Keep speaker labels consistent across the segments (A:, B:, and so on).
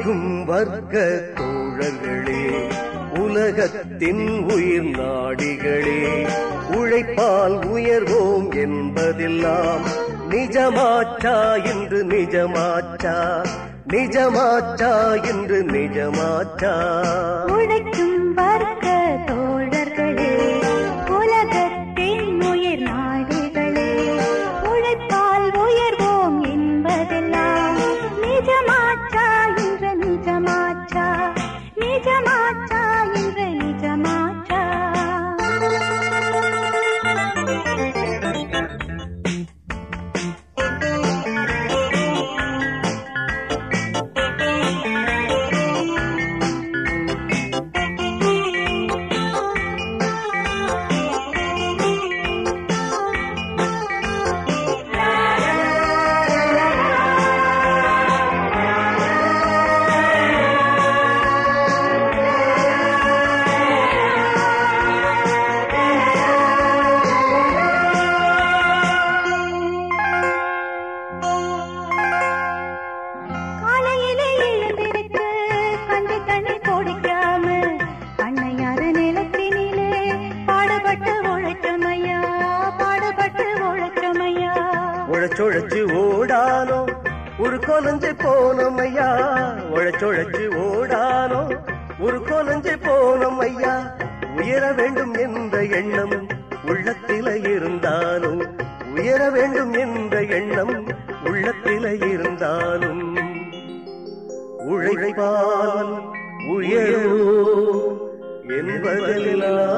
A: உழைக்கும் வர்க்க தோழர்களே உலகத்தின் உயிர் நாடிகளே உழைப்பால் உயர்வோம் என்பதெல்லாம் நிஜமாச்சா இன்று நிஜமாச்சா நிஜமாச்சா இன்று நிஜமாச்சா
B: உழைக்கும் வர்க்க தோழர்களே உலகத்தின் உயிர் நாடுகளே உழைப்பால் உயர்வோம் என்பதெல்லாம் நிஜமாச்சா என்ற நிஜமாச்சா நிஜமாச்சா என்ற நிஜமாச்சா காலையிலே எழுந்திருக்கு கஞ்சி தண்ணி குடிக்காம பண்ணையார நிலத்தினிலே பாடுபட்டு உழைச்சமையா பாடுபட்டு உழைச்சமையா
A: உழைச்சொழைச்சு ஓடானோ ஒரு கொலஞ்சு போனோம் ஐயா உழைச்சொழைச்சு ஓடானோ ஒரு கொலஞ்சு போனோம் ஐயா உயர வேண்டும் என்ற எண்ணம் உள்ளத்தில இருந்தாலும் உயர வேண்டும் என்ற எண்ணம் உள்ளத்தில இருந்தாலும் உழைப்பால் உயர்வோ என்பதெல்லாம்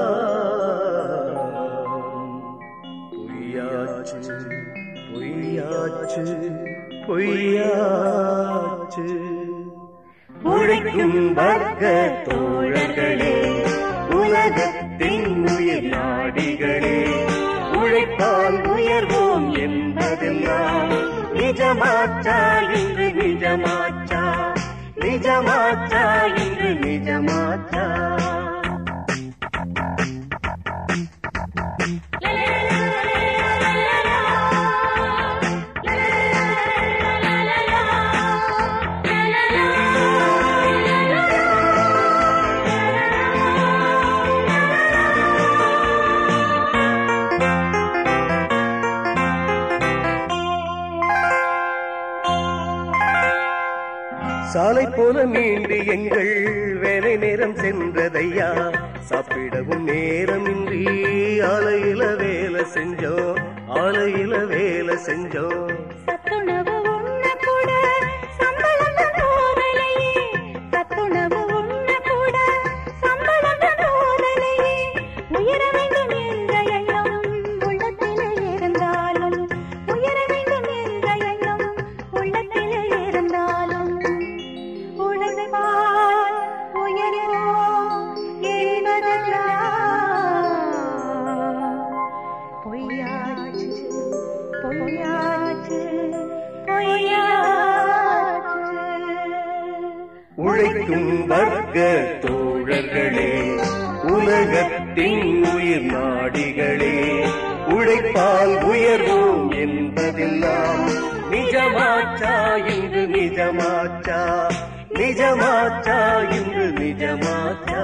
A: பொய்யாச்சு பொய்யாச்சு பொய்யாச்சு உழைக்கும் வர்க்க தோழர்களே உலகத்தின் உயிர் நாடிகளே உழைப்பால் உயர்வோம் என்பதெல்லாம் நிஜமாச்சா இன்று நிஜமாச்சா நிஜமாச்சா இன்று நிஜமாச்சா சாலை போல நீண்டு எங்கள் வேலை நேரம் சென்றதையா சாப்பிடவும் நேரமின்றி ஆலையில வேலை செஞ்சோம் ஆலையில வேலை செஞ்சோம்
B: சத்துணவு உண்ண கூட சம்பளம் தான் போதலையே சத்துணவு உண்ண கூட சம்பளம் தான் போதலையே உயர வேண்டும் என்ற எண்ணம் உள்ளத்திலே இருந்தாலும் உயர வேண்டும் என்ற எண்ணம் உள்ளத்திலே இருந்தாலும் உழைப்பால் உயர்வோம் என்பதெல்லாம் பொய்யாச்சு பொய்யாச்சு பொய்யாச்சு
A: உழைக்கும் வர்க்க தோழர்களே உலகத்தின் உயிர் நாடிகளே உழைப்பால் உயர்வோம் என்பதெல்லாம் நிஜமாச்சா இன்று நிஜமாச்சா நிஜமாச்சா இன்று நிஜமாச்சா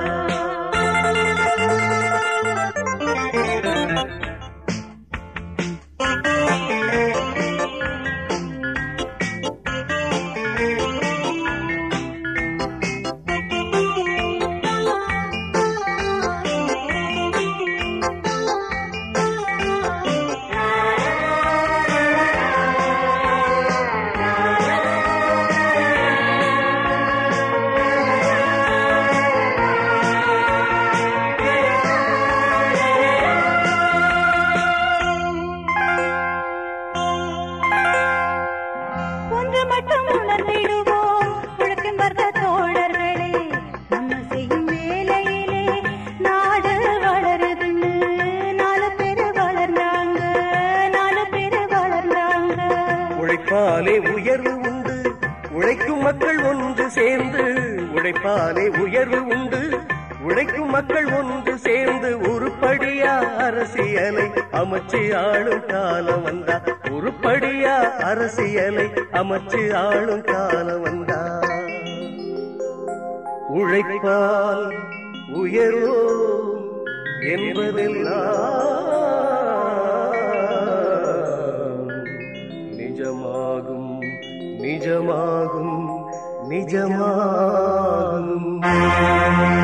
B: ஒன்று மட்டும் உணர்ந்திடுவோம் உழைக்கும் வர்க்க தோழர்களே நம்ம செய்யும் வேலையிலே நாடு வளருதுன்னு நாலு பேர் வளர்ந்தாங்க நாலு பேர் வளர்ந்தாங்க
A: உழைப்பாலே உயர்வு உண்டு உழைக்கும் மக்கள் ஒன்று சேர்ந்து உழைப்பாலே உயர்வு உண்டு உழைக்கும் மக்கள் ஒன்று சேர்ந்து உருப்படியா அரசியலை அமைச்சு ஆளும் காலம் வந்தா உருப்படியா அரசியலை அமைச்சு ஆளும் காலம் வந்தா உழைப்பால் உயர்வோ என்பதெல்லாம் நிஜமாகும் நிஜமாகும் நிஜமாகும்